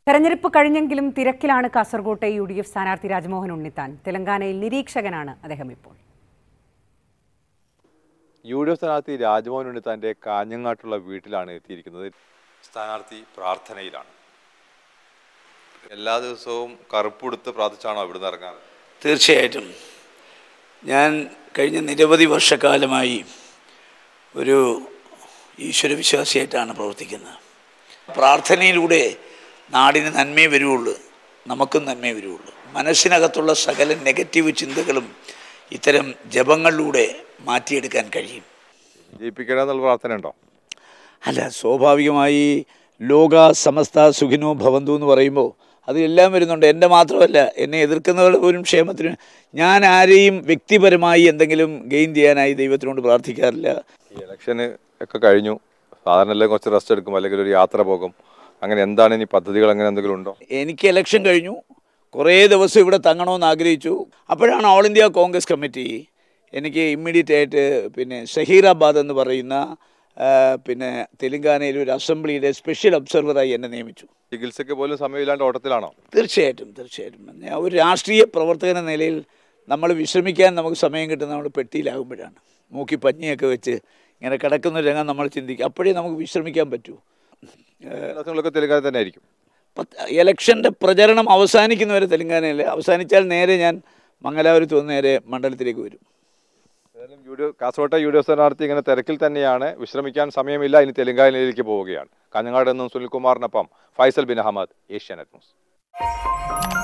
തെരഞ്ഞെടുപ്പ് കഴിഞ്ഞെങ്കിലും തിരക്കിലാണ് കാസർകോട്ടെ യു ഡി എഫ് സ്ഥാനാർത്ഥി രാജ്മോഹൻ ഉണ്ണിത്താൻ തെലങ്കാനയിൽ നിരീക്ഷകനാണ് അദ്ദേഹം ഇപ്പോൾ യു ഡി എഫ് സ്ഥാനാർത്ഥി രാജ്മോഹൻ ഉണ്ണിത്താൻ്റെ കാഞ്ഞങ്ങാട്ടുള്ള വീട്ടിലാണ് എത്തിയിരിക്കുന്നത് സ്ഥാനാർത്ഥി പ്രാർത്ഥനയിലാണ് എല്ലാ ദിവസവും കറുപ്പെടുത്ത് പ്രാർത്ഥിച്ചാണോ ഇവിടുന്ന് ഇറങ്ങാറ് തീർച്ചയായിട്ടും ഞാൻ കഴിഞ്ഞ നിരവധി വർഷക്കാലമായി ഒരു ഈശ്വരവിശ്വാസിയായിട്ടാണ് പ്രവർത്തിക്കുന്നത് പ്രാർത്ഥനയിലൂടെ നാടിന് നന്മയെ വരുള്ളൂ നമുക്കും നന്മയെ വരുള്ളൂ മനസ്സിനകത്തുള്ള സകല നെഗറ്റീവ് ചിന്തകളും ഇത്തരം ജപങ്ങളിലൂടെ മാറ്റിയെടുക്കാൻ കഴിയും ജയിപ്പിക്കണം എന്നുള്ള പ്രാർത്ഥന ഉണ്ടോ അല്ല സ്വാഭാവികമായി ലോക സമസ്ത സുഖിനോ ഭവന്തു എന്ന് പറയുമ്പോൾ അതിലെല്ലാം വരുന്നുണ്ട് എൻ്റെ മാത്രമല്ല എന്നെ എതിർക്കുന്നവരുടെ പോലും ക്ഷേമത്തിന് ഞാൻ ആരെയും വ്യക്തിപരമായി എന്തെങ്കിലും ഗെയിൻ ചെയ്യാനായി ദൈവത്തിനോട് പ്രാർത്ഥിക്കാറില്ല ഈ ഇലക്ഷന് ഒക്കെ കഴിഞ്ഞു സാധാരണ എല്ലാം കുറച്ച് റെസ്റ്റ് എടുക്കും അല്ലെങ്കിൽ ഒരു യാത്ര പോകും അങ്ങനെ എന്താണ് ഇനി പദ്ധതികൾ അങ്ങനെ എന്തെങ്കിലും ഉണ്ടോ എനിക്ക് ഇലക്ഷൻ കഴിഞ്ഞു കുറേ ദിവസം ഇവിടെ തങ്ങണമെന്ന് ആഗ്രഹിച്ചു അപ്പോഴാണ് ഓൾ ഇന്ത്യ കോൺഗ്രസ് കമ്മിറ്റി എനിക്ക് ഇമ്മീഡിയറ്റ് ആയിട്ട് പിന്നെ ഷഹീറാബാദ് എന്ന് പറയുന്ന ആ, പിന്നെ തെലങ്കാനയിലെ ഒരു അസംബ്ലിയുടെ സ്പെഷ്യൽ ഒബ്സർവറായി എന്നെ നിയമിച്ചു ചികിത്സയ്ക്ക് പോലും സമയമില്ലാണ്ട് ഓട്ടത്തിലാണോ തീർച്ചയായിട്ടും തീർച്ചയായിട്ടും ഞാൻ ഒരു രാഷ്ട്രീയ പ്രവർത്തകൻ എന്ന നിലയിൽ നമ്മൾ വിശ്രമിക്കാൻ നമുക്ക് സമയം കിട്ടുന്നത് നമ്മൾ പെട്ടിയിലാകുമ്പോഴാണ് മൂക്കി പഞ്ഞിയൊക്കെ വെച്ച് ഇങ്ങനെ കിടക്കുന്ന ഒരു രംഗം നമ്മൾ ചിന്തിക്കും അപ്പോഴേ നമുക്ക് വിശ്രമിക്കാൻ പറ്റൂ ദിവസങ്ങളൊക്കെ തെലുങ്കാന തന്നെ ആയിരിക്കും പത്ത് ഇലക്ഷൻ്റെ പ്രചരണം അവസാനിക്കുന്നവരെ തെലങ്കാനയിൽ അവസാനിച്ചാൽ നേരെ ഞാൻ മംഗലാപുരത്ത് വന്ന് നേരെ മണ്ഡലത്തിലേക്ക് വരും ഏതായാലും യു ഡി എഫ് കാസർകോട്ടെ യു ഡി എഫ് സ്ഥാനാർത്ഥി ഇങ്ങനെ തിരക്കിൽ തന്നെയാണ് വിശ്രമിക്കാൻ സമയമില്ല ഇനി തെലങ്കാനയിലേക്ക് പോവുകയാണ് കാഞ്ഞങ്ങാട് നിന്നും സുനിൽകുമാറിനൊപ്പം ഫൈസൽ ബിൻ അഹമ്മദ് ഏഷ്യാനെറ്റ് ന്യൂസ്